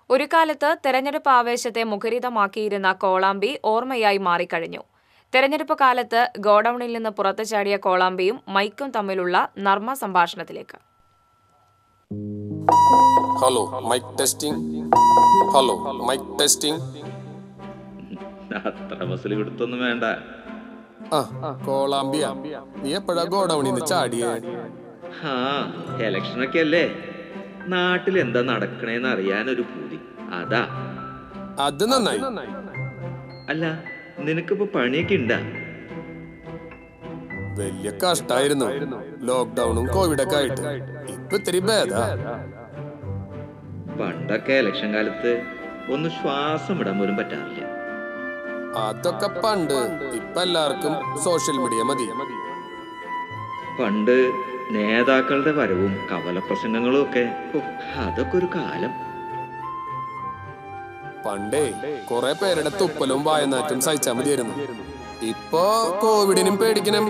ഒരു കാലത്ത് തെരഞ്ഞെടുപ്പ് ആവേശത്തെ മുഖരിതമാക്കിയിരുന്ന കോളാമ്പി ഓർമ്മയായി മാറിക്കഴിഞ്ഞു തെരഞ്ഞെടുപ്പ് കാലത്ത് ഗോഡൌണിൽ നിന്ന് പുറത്തു ചാടിയ കോളാമ്പിയും മൈക്കും തമ്മിലുള്ള നർമ്മ സംഭാഷണത്തിലേക്ക് hello mic testing hello mic testing അത്ര മസിൽ കൊടുത്തൊന്നും വേണ്ട ആ കോളാമ്പിയ നീ എപ്പോഴാ ഗോഡൌണിൽ നിന്ന് ചാടിയേ ആ ഇലക്ഷനൊക്കെ അല്ലേ നാട്ടിൽ എന്താ നടക്കണേന്ന് അറിയാനൊരു പൂതി അതാ അത് നന്നായി അല്ല നിനക്കിപ്പോ പണിയൊക്കെ ഉണ്ടാ വലിയ കഷ്ടായിരുന്നു ലോക്ക്ഡൌണും കോവിഡൊക്കെ ആയിട്ട് ഇപ്പൊ ഇത്തിരി ഭേദാ പണ്ടൊക്കെ ഇലക്ഷൻ കാലത്ത് ഒന്ന് ശ്വാസം വിടാൻ പോലും പറ്റാറില്ല അതൊക്കെ പണ്ട് ഇപ്പൊ എല്ലാവർക്കും സോഷ്യൽ മീഡിയ മതി പണ്ട് നേതാക്കളുടെ വരവും കവലപ്രസംഗങ്ങളും ഒക്കെ ഓ, അതൊക്കെ ഒരു കാലം പണ്ടേ കുറെ പേരുടെ തുപ്പലും വായനാറ്റും സഹിച്ചാ മതിയായിരുന്നു ഇപ്പൊ കോവിഡിനും പേടിക്കണം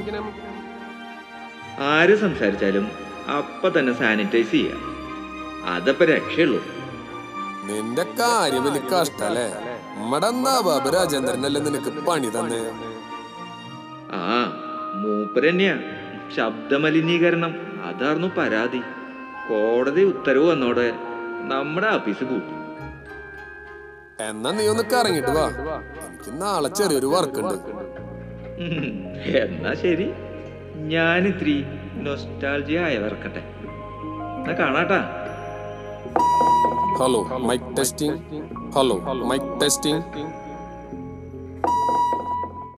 ആര് സംസാരിച്ചാലും അപ്പൊ തന്നെ സാനിറ്റൈസ് ചെയ്യാം അതപ്പോ രക്ഷയുള്ളൂ നിന്റെ കാര്യം വലിയ കഷ്ടല്ലേ നമ്മടെ നവാബ് രാജേന്ദ്രനല്ലേ നിനക്ക് പണി തന്നെ ആ മൂപ്പരന്നെയാ ശബ്ദമലിനീകരണം അതായിരുന്നു പരാതി കോടതി ഉത്തരവ് വന്നോടെ നമ്മുടെ ഓഫീസ് പൂട്ടി എന്നാ നീ ഒന്ന് കറങ്ങിട്ട് വാ എനിക്ക് നാളെ ചെറിയൊരു വർക്ക് ഉണ്ട് ഉം, എന്നാ ശരി ഞാൻ ഇത്തിരി നൊസ്റ്റാൾജിയ ആയവർക്കട്ടെ എന്നാ കാണാട്ടാ hello mic testing hello mic testing